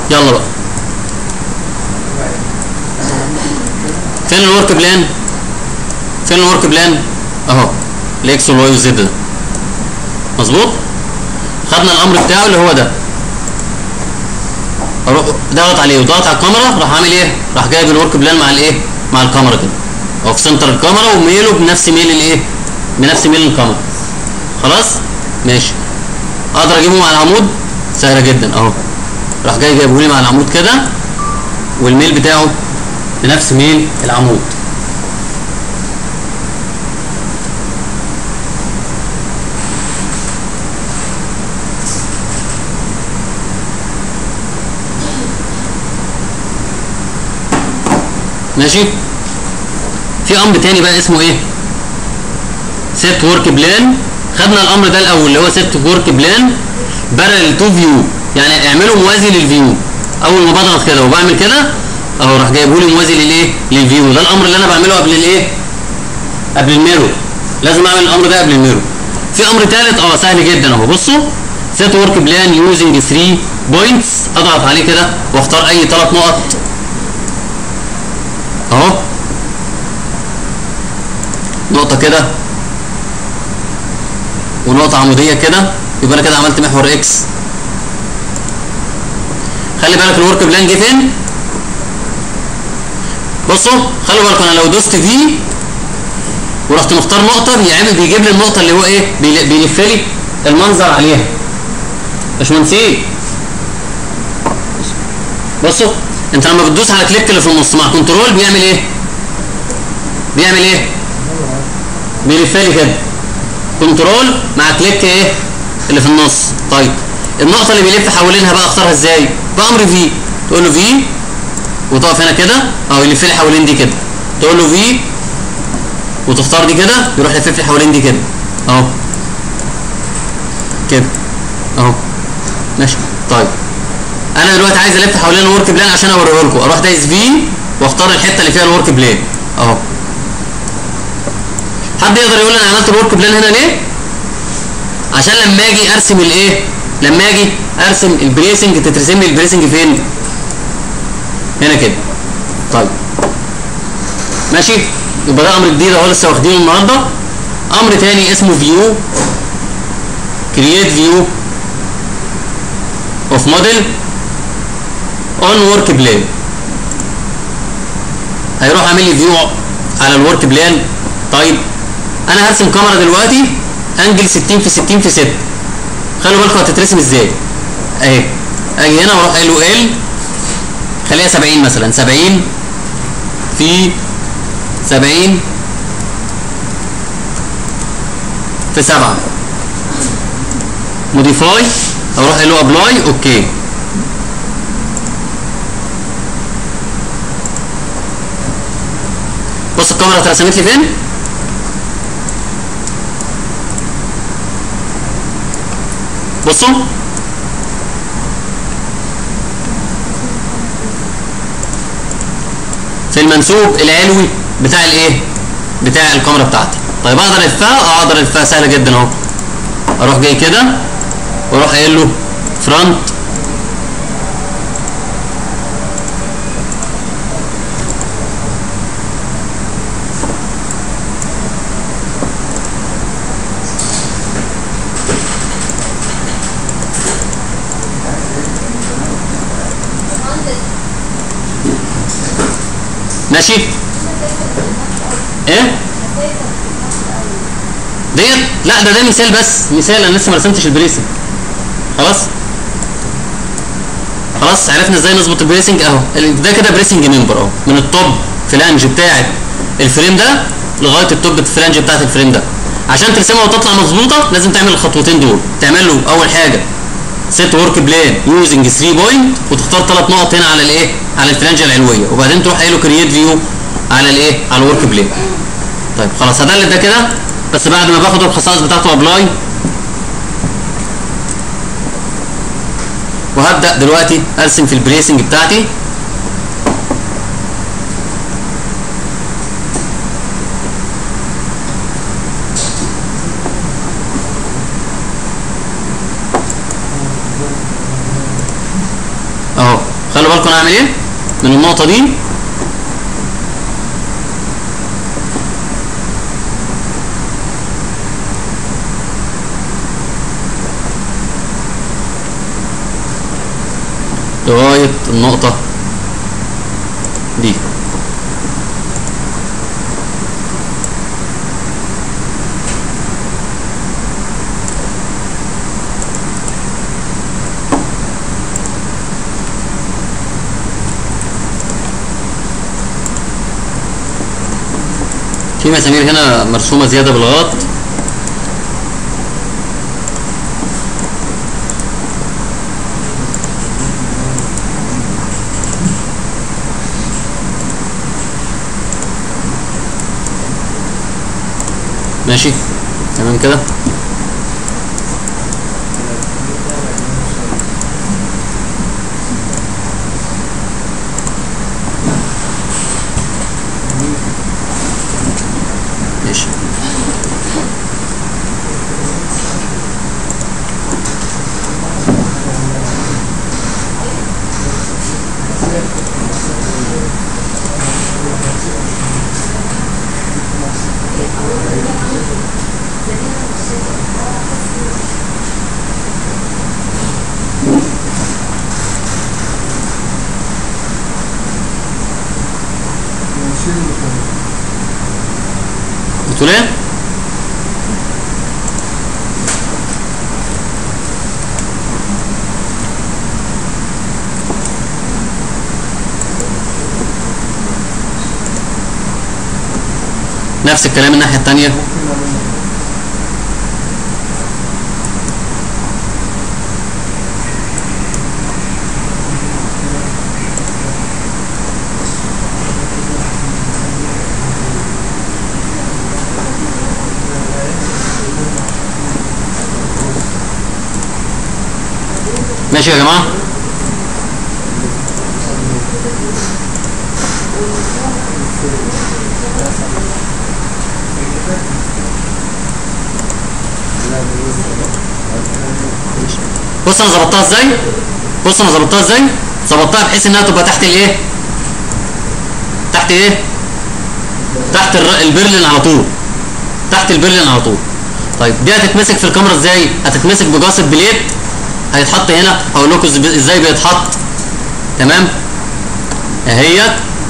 يلا بقى فين الورك بلان فين الورك بلان اهو الاكس والواي والزد ده مظبوط خدنا الامر بتاعه اللي هو ده اروح ضغط عليه وضغط على الكاميرا راح عامل ايه راح جايب الورك بلان مع الايه مع الكاميرا كده هو في سنتر الكاميرا وميله بنفس ميل الايه بنفس ميل الكاميرا خلاص ماشي اقدر اجيبه مع العمود سهله جدا اهو راح جاي جايبه لي مع العمود كده والميل بتاعه بنفس ميل العمود ماشي في امر تاني بقى اسمه ايه سيت ورك بلان خدنا الامر ده الاول اللي هو سيت ورك بلان بارل تو فيو يعني اعمله موازي للفيو اول ما بضغط كده وبعمل كده اهو راح جايبه لي موازي للايه للفيو ده الامر اللي انا بعمله قبل الايه قبل الميرور لازم اعمل الامر ده قبل الميرور في امر ثالث اه سهل جدا اهو بصوا سيت ورك بلان يوزنج 3 بوينتس اضغط عليه كده واختار اي ثلاث نقط اهو نقطة كده ونقطة عمودية كده يبقى انا كده عملت محور اكس خلي بالك الورك بلان جه فين بصوا خلوا بالكم انا لو دوست في ورحت مختار نقطة بيعمل بيجيب لي النقطة اللي هو ايه بيل- بيلف لي المنظر عليها باشمهندسين بصوا انت لما بتدوس على كليك اللي في النص مع كنترول بيعمل ايه بيعمل ايه بيلف لي كده كنترول مع كليك ايه اللي في النص طيب النقطه اللي بيلف حوالينها بقى اختارها ازاي بامر في تقول له في وتقف هنا كده او يلف لي حوالين دي كده تقول له في وتختار دي كده يروح يلف لي حوالين دي كده اهو كده اهو ماشي طيب انا دلوقتي عايز الف حوالين الورك بلان عشان اوريه لكم اروح دايس في واختار الحته اللي فيها الورك بلان اهو حد يقدر يقول لي انا عملت الورك بلان هنا ليه عشان لما اجي ارسم الايه لما اجي ارسم البريسنج تترسم لي البريسنج فين هنا كده طيب ماشي يبقى ده امر جديد اهو لسه واخدينه النهارده امر تاني اسمه فيو كرييت فيو اوف موديل اون ورك بلان هيروح عامل لي فيو على الورك بلان طيب انا هرسم كاميرا دلوقتي انجل 60 في 60 في 6 خلوا بالكم هتترسم ازاي اهي اجي هنا واروح قايل له ال خليها 70 مثلا 70 في 70 في 7 موديفاي اروح قايل له ابلاي اوكي بص الكاميرا اترسمت لي فين بصوا في المنسوب العلوي بتاع الايه بتاع الكاميرا بتاعتي طيب اقدر الفها اه اقدر الفها سهله جدا اهو اروح جاي كده واروح قايل له فرونت ماشي ايه ديت لا ده ده مثال بس مثال انا لسه ما رسمتش البريسنج خلاص خلاص عرفنا ازاي نظبط البريسنج اهو ده كده بريسنج ممبر اهو من التوب فلانج بتاعه الفريم ده لغايه التوب الفلانج بتاعه الفريم ده عشان ترسمها وتطلع مظبوطه لازم تعمل الخطوتين دول تعمل له اول حاجه سيت ورك بلان يوزنج 3 بوينت وتختار ثلاث نقط هنا على الايه على الفلانجه العلويه وبعدين تروح قايل له كرييت فيو على الايه على الورك بلان طيب خلاص هدلت ده كده بس بعد ما باخد الخصائص بتاعته ابلاي وهبدا دلوقتي ارسم في البريسنج بتاعتي اهو خلوا بالكم انا هعمل ايه من النقطه دي لغايه النقطه دي في مسامير هنا مرسومه زياده بالغلط ماشي تمام كده ماشي بتقول ايه؟ نفس الكلام الناحية التانية ماشي يا جماعة بص انا ظبطتها ازاي بص انا ظبطتها ازاي ظبطتها بحيث انها تبقى تحت الايه تحت ايه تحت الر- البرلين على طول تحت البرلين على طول طيب دي هتتمسك في الكاميرا ازاي هتتمسك بجاصة بليت هيتحط هنا هقول لكم إز- ازاي بيتحط تمام اهيت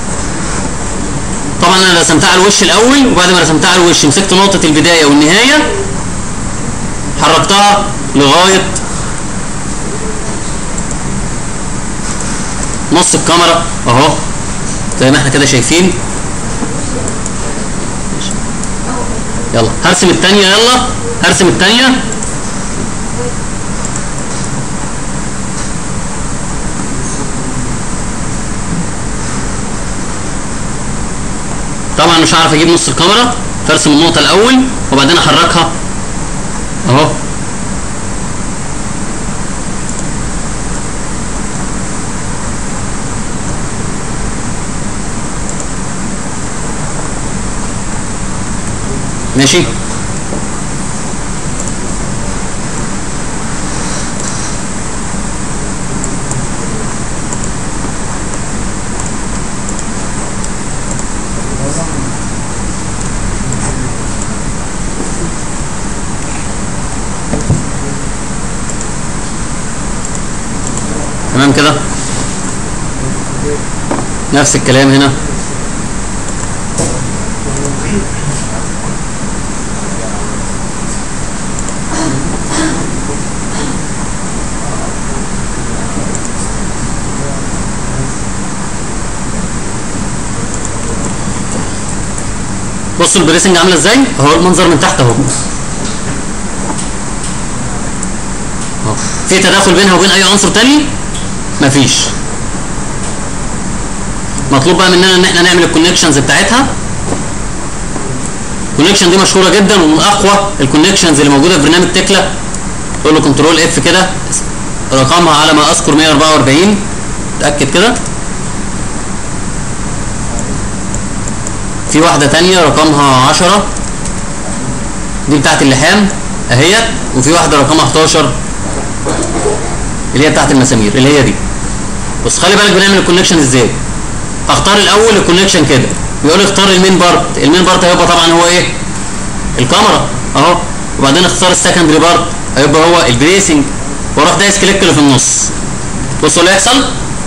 طبعا انا رسمتها على الوش الاول وبعد ما رسمتها على الوش مسكت نقطه البدايه والنهايه حركتها لغايه نص الكاميرا اهو زي ما احنا كده شايفين يلا هرسم التانية يلا هرسم التانية طبعا مش هعرف اجيب نص الكاميرا فارسم النقطة الأول وبعدين أحركها أهو ماشي تمام كده نفس الكلام هنا بصوا البريسنج عامله ازاي اهو المنظر من تحت اهو أهو. في تداخل بينها وبين اي عنصر تاني مفيش مطلوب بقى مننا ان احنا نعمل الكونكشنز بتاعتها الكونكشن دي مشهوره جدا ومن اقوى الكونكشنز اللي موجوده في برنامج تكلا تقول له كنترول اف كده رقمها على ما اذكر 144 اتاكد كده في واحده تانية رقمها 10 دي بتاعت اللحام اهيت وفي واحده رقمها 11 اللي هي بتاعت المسامير اللي هي دي بص خلي بالك بنعمل الكونكشن ازاي اختار الاول الكونكشن كده بيقول لي اختار المين بارت المين بارت هيبقى طبعا هو ايه الكاميرا اهو وبعدين اختار السكندري بارت هيبقى هو البريسنج واروح دايس كليك اللي في النص بصوا اللي هيحصل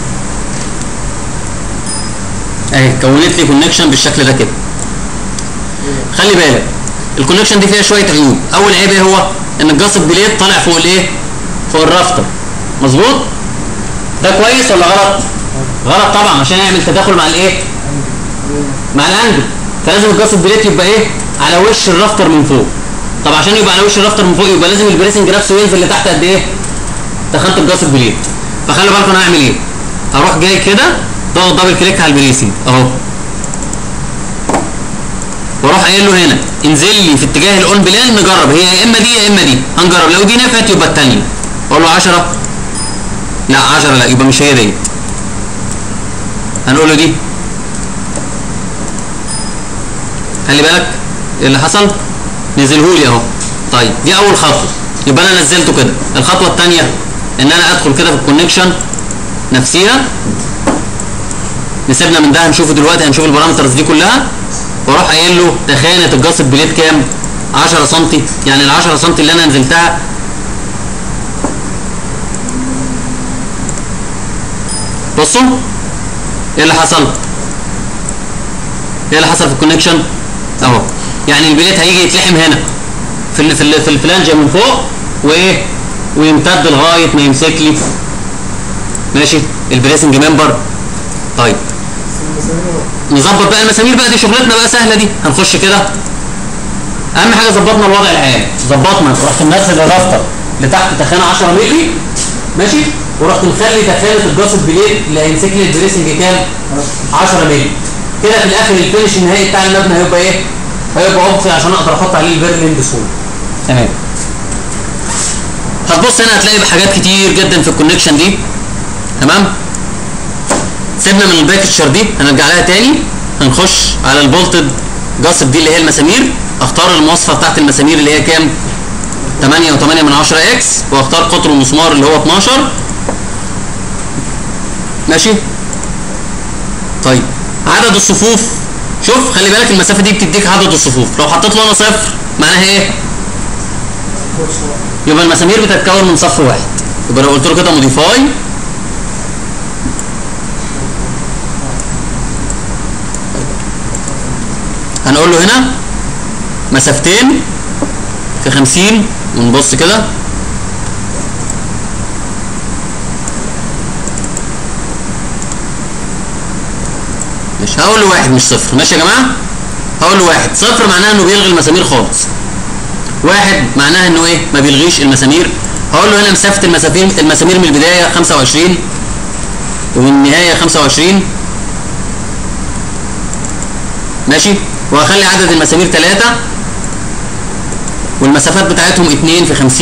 اهي كونت لي كونكشن بالشكل ده كده خلي بالك الكونكشن دي فيها شويه عيوب اول عيب ايه هو ان الجاصب بليد طالع فوق الايه فوق الرافتر مظبوط ده كويس ولا غلط غلط طبعا عشان يعمل تداخل مع الايه مع الانجل فلازم الجاصب بليد يبقى ايه على وش الرافتر من فوق طب عشان يبقى على وش الرافتر من فوق يبقى لازم البريسنج نفسه ينزل لتحت قد ايه دخلت الجاصب بليد فخلي بالكم انا هعمل ايه هروح جاي كده ضغط دبل كليك على البريسنج اهو واروح قايل له هنا انزل لي في اتجاه الاون بلان نجرب هي يا اما دي يا اما دي هنجرب لو دي نفعت يبقى الثانيه اقول له 10 لا 10 لا يبقى مش هي دي هنقول له دي خلي بالك إيه اللي حصل نزلهولي اهو طيب دي اول خطوه يبقى انا نزلته كده الخطوه الثانيه ان انا ادخل كده في الكونكشن نفسيها نسيبنا من ده هنشوفه دلوقتي هنشوف البارامترز دي كلها واروح قايل له تخانه الجاصب بليد كام 10 سم يعني ال 10 سم اللي انا نزلتها بصوا ايه اللي حصل ايه اللي حصل في الكونكشن اهو يعني البليت هيجي يتلحم هنا في ال في ال في الفلانجه من فوق وايه ويمتد لغايه ما يمسك لي ماشي البريسنج ممبر طيب نظبط بقى المسامير بقى دي شغلتنا بقى سهله دي هنخش كده اهم حاجه ظبطنا الوضع العام ظبطنا رحت منزل الرافتر لتحت تخانه 10 مللي ماشي ورحت مخلي تخانه الجاصب بليد اللي هيمسك لي الدريسنج كام 10 مللي كده في الاخر الفينش النهائي بتاع المبنى هيبقى ايه هيبقى عنصري عشان اقدر احط عليه البرلين بسهوله تمام هتبص هنا هتلاقي حاجات كتير جدا في الكونكشن دي تمام سيبنا من الباكتشر دي هنرجع لها تاني هنخش على البولتد جاصب دي اللي هي المسامير اختار المواصفه بتاعت المسامير اللي هي كام 8 و8 من 10 اكس واختار قطر المسمار اللي هو 12 ماشي طيب عدد الصفوف شوف خلي بالك المسافه دي بتديك عدد الصفوف لو حطيت له انا صفر معناها ايه يبقى المسامير بتتكون من صف واحد يبقى لو قلت له كده موديفاي هنقول له هنا مسافتين في 50 ونبص كده مش هقول له واحد مش صفر ماشي يا جماعه هقول له واحد صفر معناها انه بيلغي المسامير خالص واحد معناها انه ايه ما بيلغيش المسامير هقول له هنا مسافه المسامير المسامير من البدايه 25 ومن النهايه 25 ماشي وهخلي عدد المسامير 3 والمسافات بتاعتهم 2 في 50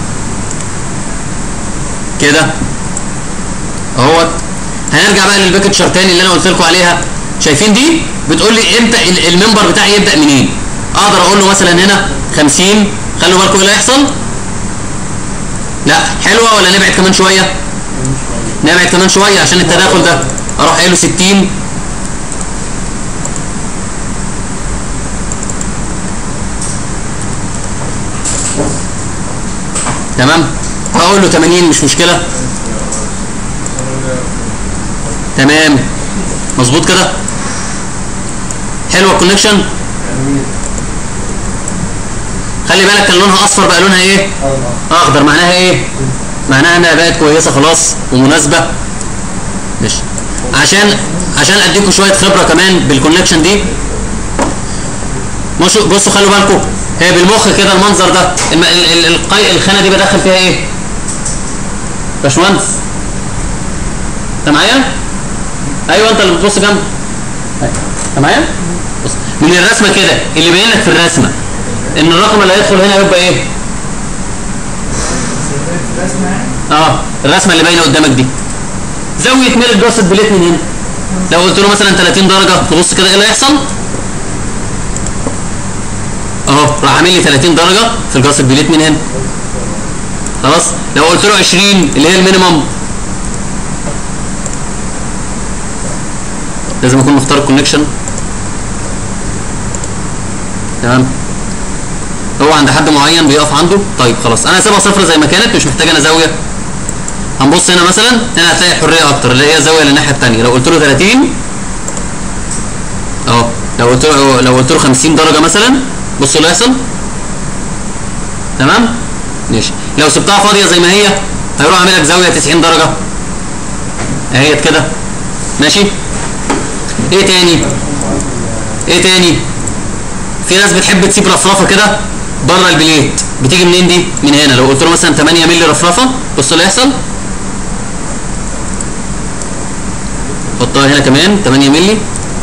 كده اهوت هنرجع بقى للباكتشر تاني اللي انا قلت لكم عليها شايفين دي بتقول لي امتى ال- المنبر بتاعي يبدا منين اقدر اقول له مثلا هنا 50 خلوا بالكم ايه اللي هيحصل لا حلوه ولا نبعد كمان شويه نبعد كمان شويه عشان التداخل ده اروح قايل له 60 تمام هقول له 80 مش مشكله تمام مظبوط كده حلوه الكونكشن خلي بالك كان لونها اصفر بقى لونها ايه اخضر معناها ايه معناها انها بقت كويسه خلاص ومناسبه ماشي عشان عشان اديكم شويه خبره كمان بالكونكشن دي بصوا بصوا خلوا بالكم هي بالمخ كده المنظر ده الم... ال... ال... القي... الخانه دي بدخل فيها ايه باشمهندس انت معايا ايوه انت اللي بتبص جنب انت معايا بص من الرسمه كده اللي باين لك في الرسمه ان الرقم اللي هيدخل هنا يبقى ايه اه الرسمه اللي باينه قدامك دي زاويه ميل الجاست بليت من هنا لو قلت له مثلا 30 درجه تبص كده ايه اللي هيحصل اهو راح عامل لي 30 درجه في الجاست بليت من هنا خلاص لو قلت له 20 اللي هي المينيمم لازم اكون مختار الكونكشن تمام هو عند حد معين بيقف عنده طيب خلاص انا هسيبها صفر زي ما كانت مش محتاج انا زاويه هنبص هنا مثلا هنا هتلاقي الحريه اكتر اللي هي زاويه للناحيه الثانيه لو قلت له 30 اهو لو قلت له لو قلت له 50 درجه مثلا بصوا اللي هيحصل تمام ماشي لو سبتها فاضيه زي ما هي هيروح عامل لك زاويه 90 درجه اهيت كده ماشي ايه تاني ايه تاني في ناس بتحب تسيب رفرفه كده بره البليت بتيجي منين دي من هنا لو قلت له مثلا 8 مللي رفرفه بص اللي هيحصل حطها هنا كمان 8 مللي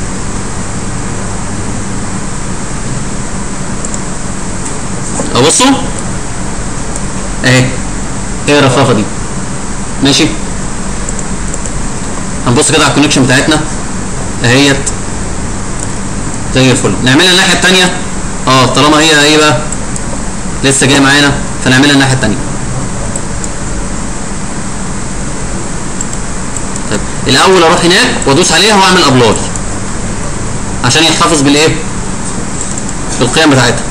ابصوا اهي ايه الرفرفه دي ماشي هنبص كده على الكونكشن بتاعتنا اهيت زي الفل نعملها الناحيه الثانيه اه طالما هي ايه بقى لسه جايه معانا فنعملها الناحيه الثانيه طيب الاول اروح هناك وادوس عليها واعمل ابلاي عشان يحتفظ بالايه بالقيم بتاعتها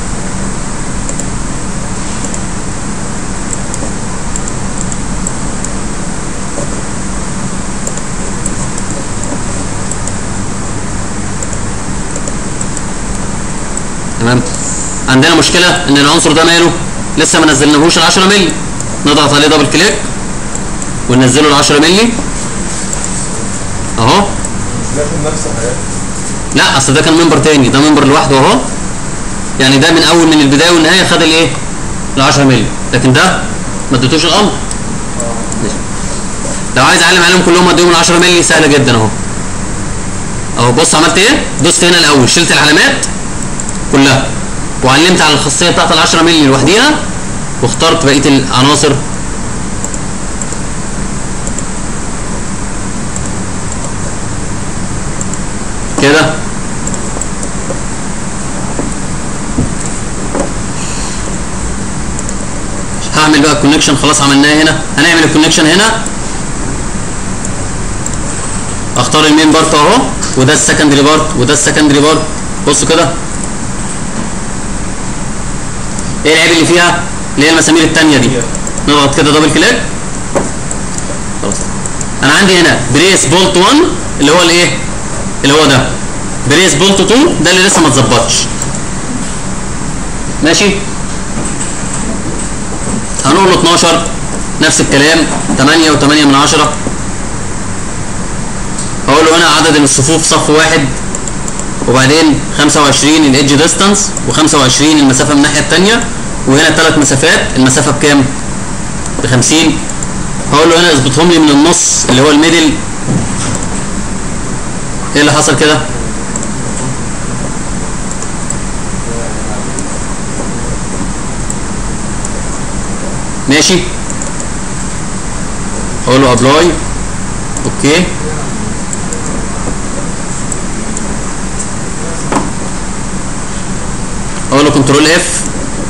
تمام عندنا مشكله ان العنصر ده ماله لسه ما نزلناهوش ال 10 مللي نضغط عليه دبل كليك وننزله ال 10 مللي اهو لكن نفس الحاجات لا اصل ده كان منبر تاني ده منبر لوحده اهو يعني ده من اول من البدايه والنهايه خد الايه ال 10 مللي لكن ده ما اديتوش الامر ماشي. لو عايز اعلم عليهم كلهم اديهم ال 10 مللي سهله جدا اهو اهو بص عملت ايه دوست هنا الاول شلت العلامات كلها وعلمت على الخاصيه بتاعت ال 10 مللي لوحديها واخترت بقيه العناصر كده هعمل بقى الكونكشن خلاص عملناه هنا هنعمل الكونكشن هنا اختار المين بارت اهو وده السكندري بارت وده السكندري بارت بصوا كده ايه العيب اللي فيها اللي هي المسامير التانية دي نضغط كده دبل كليك خلاص انا عندي هنا بريس بولت 1 اللي هو الايه اللي هو ده بريس بولت 2 ده اللي لسه ما اتظبطش ماشي هنقول له 12 نفس الكلام 8 و8 من 10 هقول له هنا عدد الصفوف صف واحد وبعدين 25 الايدج ديستانس و25 المسافه من الناحيه الثانيه وهنا ثلاث مسافات المسافه بكام؟ ب 50 هقول له هنا اظبطهم لي من النص اللي هو الميدل ايه اللي حصل كده؟ ماشي اقول له ابلاي اوكي اقول له كنترول اف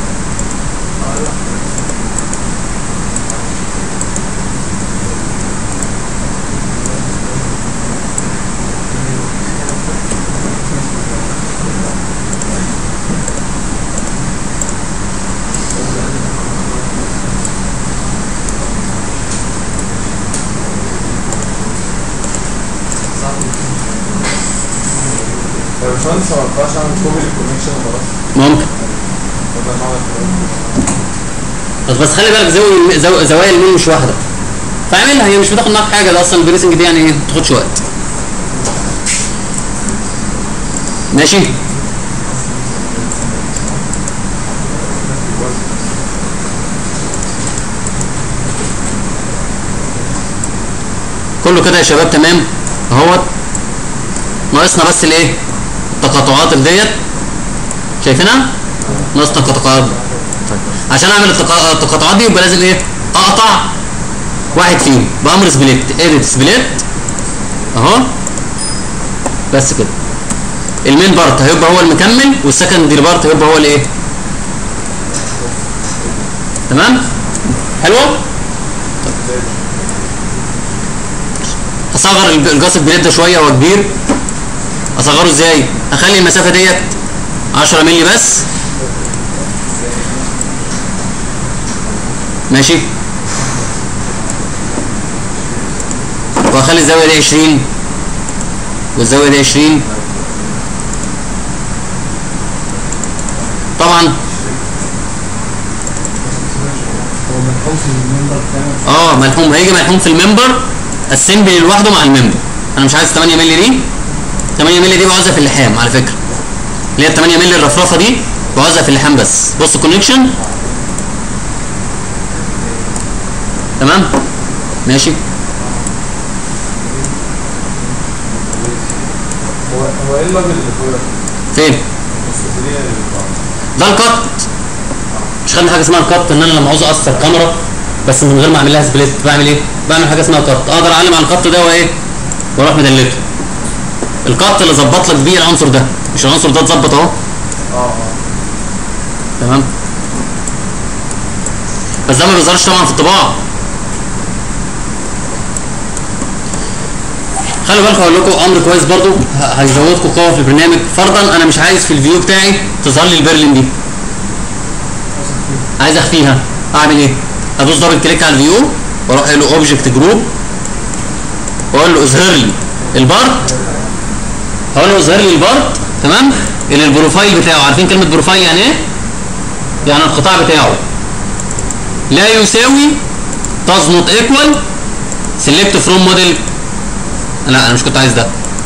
يا باشمهندس ما ينفعش اعمل كوبي للكونكشن وخلاص ممكن بدل ما اعمل كده. بس بس خلي بالك زاوية زو- زوايا اليمين مش واحده فاعملها هي مش بتاخد معاك حاجه ده اصلا البريسنج دي يعني ايه ما بتاخدش وقت ماشي كله كده يا شباب تمام اهوت ناقصنا بس الايه التقاطعات اللي ديت شايفينها ناقصنا التقاطعات عشان اعمل التقا- التقاطعات دي يبقى لازم ايه اقطع واحد فيهم بامر سبليت اديت سبليت اهو بس كده المين بارت هيبقى هو المكمل والسكندري بارت هيبقى هو الايه تمام حلوه هصغر الب- الجاس البليت ده شويه هو كبير اصغره ازاي اخلي المسافه ديت 10 مللي بس ماشي واخلي الزاويه دي 20 والزاويه دي 20 طبعا هو ملحوظ المنبر بتاعه اه ملحوم هيجي ملحوم في الممبر اسمبلي لوحده مع الممبر انا مش عايز 8 مللي دي 8 مللي دي بعوزها في اللحام على فكره اللي هي 8 مللي الرفرفه دي بعوزها في اللحام بس بص الكونكشن تمام ماشي هو هو ايه اللابل اللي فوق ده؟ فين السفلية اللي بتطلع ده الكات مش خدنا حاجه اسمها الكات ان انا لما عاوز اقصر كاميرا بس من غير ما اعمل لها سبليت بعمل ايه بعمل حاجه اسمها كات اقدر اعلم على الكات ده وايه واروح مدلته الكات اللي ظبط لك بيه العنصر ده مش العنصر ده اتظبط اهو اه اه تمام بس ده ما بيظهرش طبعا في الطباعه خلي بالكم اقول لكم امر كويس برضو ه- هيزودكم قوه في البرنامج فرضا انا مش عايز في الفيو بتاعي تظهر لي البرلين دي عايز اخفيها اعمل ايه ادوس دبل كليك على الفيو واروح قايل له اوبجكت جروب واقول له اظهر لي البارت هقول له اظهر لي البارت تمام اللي البروفايل بتاعه عارفين كلمه بروفايل يعني ايه يعني القطاع بتاعه لا يساوي does not equal select from model لا انا مش كنت عايز ده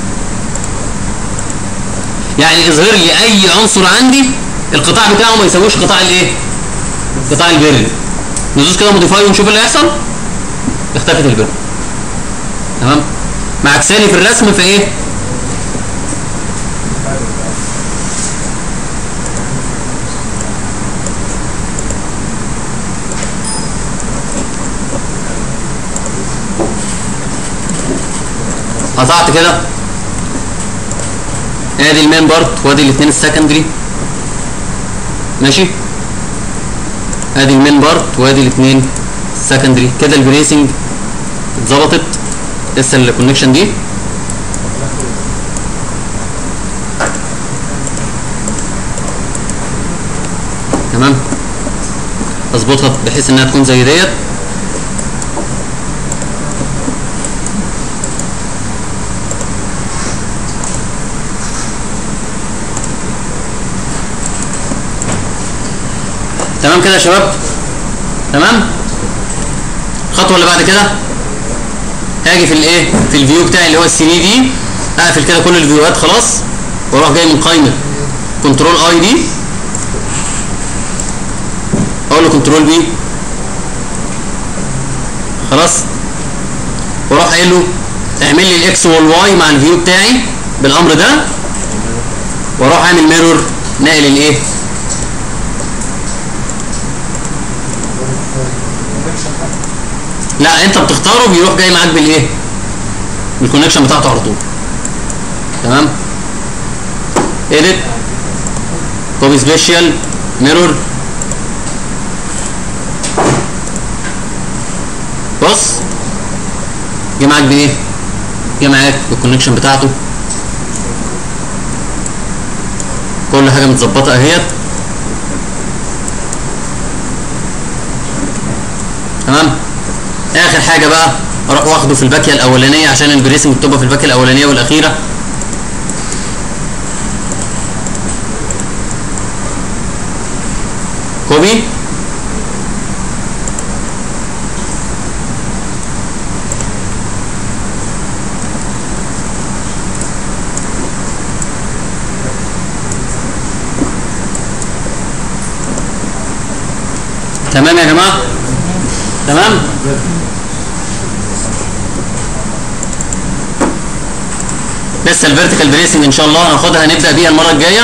يعني اظهر لي اي عنصر عندي القطاع بتاعه ما يساويش قطاع الايه قطاع البر ندوس كده موديفاي ونشوف اللي هيحصل اختفت البر تمام مع عكساني في الرسم في ايه قطعت كده ادي المين بارت وادي الاثنين السكندري ماشي ادي المين بارت وادي الاثنين السكندري كده البريسنج اتظبطت لسه الكونكشن دي تمام اظبطها بحيث انها تكون زي ديت تمام كده يا شباب تمام الخطوه اللي بعد كده هاجي في الايه في الفيو بتاعي اللي هو السي دي اقفل كده كل الفيوهات خلاص واروح جاي من قائمه كنترول اي دي اقول له كنترول بي خلاص واروح قايل له اعمل لي الاكس والواي مع الفيو بتاعي بالامر ده واروح اعمل ميرور نقل الايه لا انت بتختاره بيروح جاي معاك بالايه بالكونكشن بتاعته على طول تمام edit copy special mirror بص جه معاك بايه جه معاك بالكونكشن بتاعته كل حاجه متظبطه اهيت تمام اخر حاجه بقى اروح واخده في الباكيه الاولانيه عشان البريسنج بتبقى في الباكيه الاولانيه والاخيره كوبي تمام يا جماعه تمام لسه الفيرتيكال بريسنج ان شاء الله هناخدها هنبدا بيها المره الجايه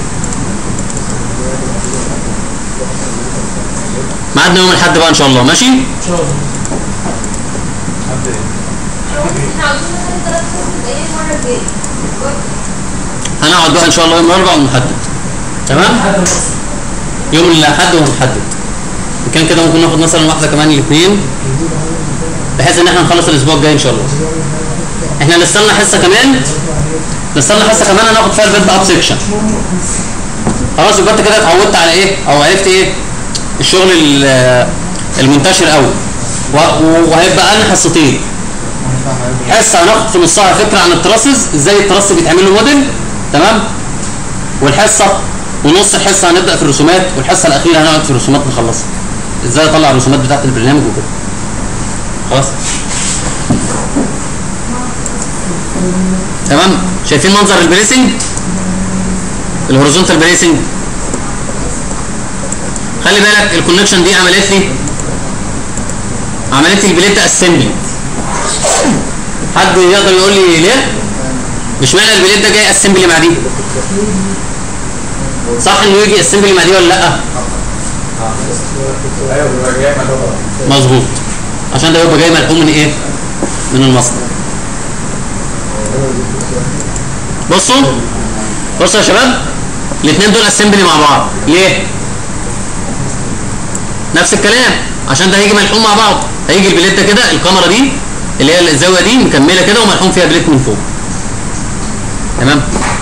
ميعادنا يوم الاحد بقى ان شاء الله ماشي ان شاء الله حد ايه؟ احنا عاوزين مثلا ثلاث سنين ايه المره الجايه هنقعد بقى ان شاء الله يوم الاربعاء ونحدد تمام حد مصر يوم الاحد وهنحدد إن كان كده ممكن ناخد مثلا واحده كمان الاثنين بحيث ان احنا نخلص الاسبوع الجاي ان شاء الله احنا لسه لنا حصه كمان نستنى حصه كمان هناخد فيها البيلد اب سيكشن خلاص يبقى انت كده اتعودت على ايه او عرفت ايه الشغل ال- المنتشر قوي و- وهيبقى لنا حصتين حصه هناخد في نصها فكره عن التراسز ازاي التراس بيتعمل له موديل تمام والحصه ونص الحصه هنبدا في الرسومات والحصه الاخيره هنقعد في الرسومات نخلصها ازاي اطلع الرسومات بتاعت البرنامج وكده خلاص تمام شايفين منظر البريسنج الهوريزونتال بريسنج خلي بالك الكونكشن دي عملت لي عملت لي البليت اسمبلي حد يقدر يقول لي ليه مش معنى البليت ده جاي اسمبلي مع دي صح انه يجي اسمبلي مع دي ولا لا ايوه بيبقى جاي ملوحه مظبوط عشان ده يبقى جاي ملحوم من ايه من المصنع بصوا بصوا يا شباب الاثنين دول اسمبلي مع بعض ليه نفس الكلام عشان ده هيجي ملحوم مع بعض هيجي البليت ده كده الكاميرا دي اللي هي الزاويه دي مكمله كده وملحوم فيها بليت من فوق تمام